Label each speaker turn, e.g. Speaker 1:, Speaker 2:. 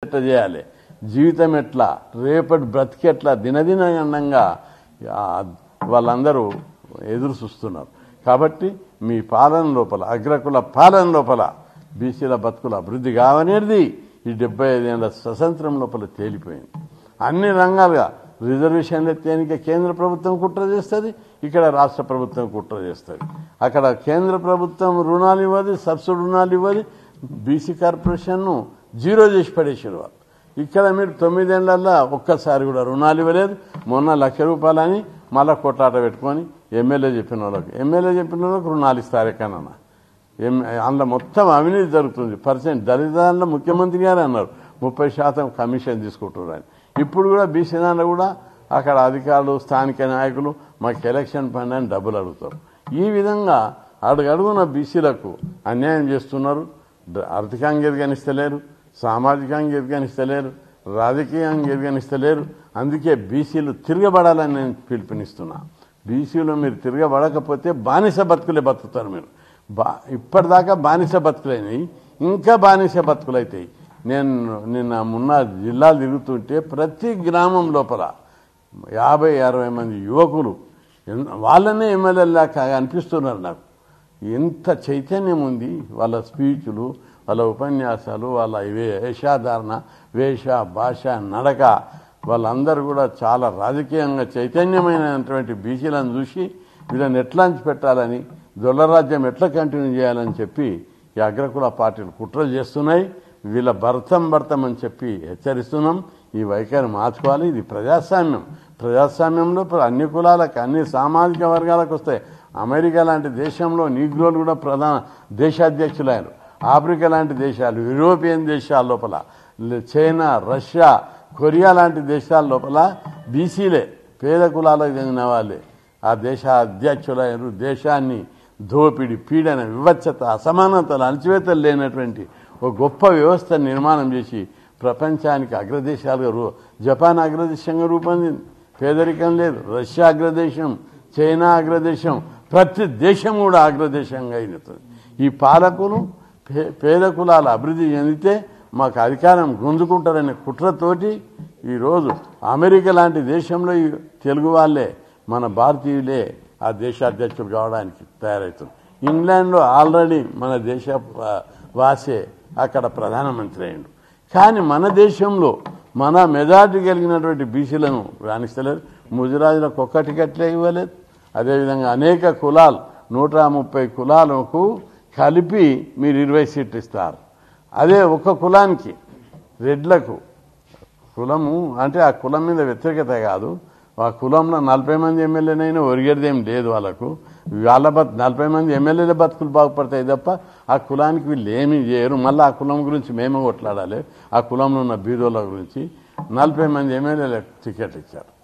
Speaker 1: ఎట్లా చేయాలి జీవితం ఎట్లా రేపటి బ్రతికెట్లా దినదినంగా ఆ, వాళ్ళందరూ ఎదురు చూస్తున్నారు కాబట్టి మీ పాలన లోపల అగ్రకుల పాలన లోపల బీసీల బతుకుల అభివృద్ధి కావనేది ఈ డెబ్బై ఐదేళ్ల స్వతంత్రం లోపల తేలిపోయింది అన్ని రంగాలుగా రిజర్వేషన్లు ఎత్తేనికే కేంద్ర ప్రభుత్వం కుట్ర చేస్తుంది ఇక్కడ రాష్ట్ర ప్రభుత్వం కుట్ర చేస్తుంది అక్కడ కేంద్ర ప్రభుత్వం రుణాలు ఇవ్వదు సబ్సిడీ రుణాలు ఇవ్వదు బీసీ కార్పొరేషన్ను జీరో చేసి పడేసారు వాళ్ళు ఇక్కడ మీరు తొమ్మిదేళ్లలో ఒక్కసారి కూడా రుణాలు ఇవ్వలేదు మొన్న లక్ష రూపాయలని మళ్ళా కొట్లాట పెట్టుకొని ఎమ్మెల్యే చెప్పిన వాళ్ళకి ఎమ్మెల్యే చెప్పిన వాళ్ళకి రుణాలు ఇస్తారు ఎక్కడన్నా ఎం అందులో మొత్తం అవినీతి జరుగుతుంది పర్సెంట్ దళితాల్లో ముఖ్యమంత్రి గారు అన్నారు ముప్పై శాతం కమిషన్ తీసుకుంటున్నారు అని ఇప్పుడు కూడా బీసీ దాంట్లో కూడా అక్కడ అధికారులు స్థానిక నాయకులు మాకు ఎలక్షన్ ఫండ్ అని డబ్బులు అడుగుతారు ఈ విధంగా అడుగడుగున బీసీలకు అన్యాయం చేస్తున్నారు ద- ఆర్థికంగా ఎదిగనిస్తలేరు సామాజికంగా ఎదిగనిస్తలేరు రాజకీయంగా ఎదిగనిస్తలేరు అందుకే బీసీలు తిరగబడాలని నేను పిలుపునిస్తున్నా బీసీలో మీరు తిరగబడకపోతే బానిస బతుకులే బతుకుతారు మీరు బా ఇప్పటిదాకా బానిస బతుకులైనవి ఇంకా బానిస బతుకులైతాయి నేను నిన్న మొన్న జిల్లాలు తిరుగుతుంటే ప్రతి గ్రామం లోపల యాభై అరవై మంది యువకులు ఎన్- వాళ్ళనే ఎమ్మెల్యేలాగా అనిపిస్తున్నారు నాకు ఎంత చైతన్యం ఉంది వాళ్ళ స్పీచ్లు వాళ్ళ ఉపన్యాసాలు వాళ్ళ వేషాధారణ వేష భాష నడక వాళ్ళందరూ కూడా చాలా రాజకీయంగా చైతన్యమైనటువంటి బీసీలను చూసి వీళ్ళని ఎట్లా అంచి పెట్టాలని దొల్లరాజ్యం ఎట్లా కంటిన్యూ చేయాలని చెప్పి ఈ అగ్రకుల పార్టీలు కుట్రలు చేస్తున్నాయి వీళ్ళ భర్తం భర్తం అని చెప్పి హెచ్చరిస్తున్నాం ఈ వైఖరి మార్చుకోవాలి ఇది ప్రజాస్వామ్యం ప్రజాస్వామ్యంలో ప్ర- అన్ని కులాలకు అన్ని సామాజిక వర్గాలకు వస్తాయి అమెరికా లాంటి దేశంలో నీగ్రోలు కూడా ప్రధాన దేశాధ్యక్షులయ్యారు ఆఫ్రికా లాంటి దేశాలు యూరోపియన్ దేశాల లోపల ల- చైనా రష్యా కొరియా లాంటి దేశాల లోపల బీసీలే పేద కులాలకు చెందిన వాళ్ళే ఆ దేశ అధ్యక్షులయ్యారు దేశాన్ని దోపిడి పీడన వివచ్చత అసమానతలు అణచివేతలు లేనటువంటి ఒక గొప్ప వ్యవస్థ నిర్మాణం చేసి ప్రపంచానికి అగ్రదేశాలుగా రూ జపాన్ అగ్రదేశంగా రూపొందింది పేదరికం లేదు రష్యా అగ్రదేశం చైనా అగ్రదేశం ప్రతి దేశం కూడా అగ్రదేశంగా అయినతుంది ఈ పాలకులు పే- పేద కులాల అభివృద్ధి చెందితే మాకు అధికారం గుంజుకుంటారనే కుట్రతోటి ఈరోజు అమెరికా లాంటి దేశంలో ఈ తెలుగు వాళ్ళే మన భారతీయులే ఆ దేశాధ్యక్షులు కావడానికి తయారవుతుంది ఇంగ్లాండ్లో ఆల్రెడీ మన దేశ ఆ, వాసే అక్కడ ప్రధానమంత్రి అయిండు కానీ మన దేశంలో మన మెజార్టీ కలిగినటువంటి బీసీలను రాణిస్తలేరు ముదిరాజులకు ఒక్క టికెట్లే ఇవ్వలేదు అదేవిధంగా అనేక కులాలు నూట ముప్పై కులాలకు కలిపి మీరు ఇరవై సీట్లు ఇస్తారు అదే ఒక కులానికి రెడ్లకు కులము అంటే ఆ కులం మీద వ్యతిరేకత కాదు ఆ కులంలో నలభై మంది ఎమ్మెల్యేనైనా ఒరిగేదేం లేదు వాళ్ళకు వాళ్ళ బతు నలభై మంది ఎమ్మెల్యేల బతుకులు బాగుపడతాయి తప్ప ఆ కులానికి వీళ్ళు ఏమీ చేయరు మళ్ళీ ఆ కులం గురించి మేమే కొట్లాడాలి ఆ కులంలో ఉన్న బీదోళ్ళ గురించి నలభై మంది ఎమ్మెల్యేలకు టికెట్ ఇచ్చారు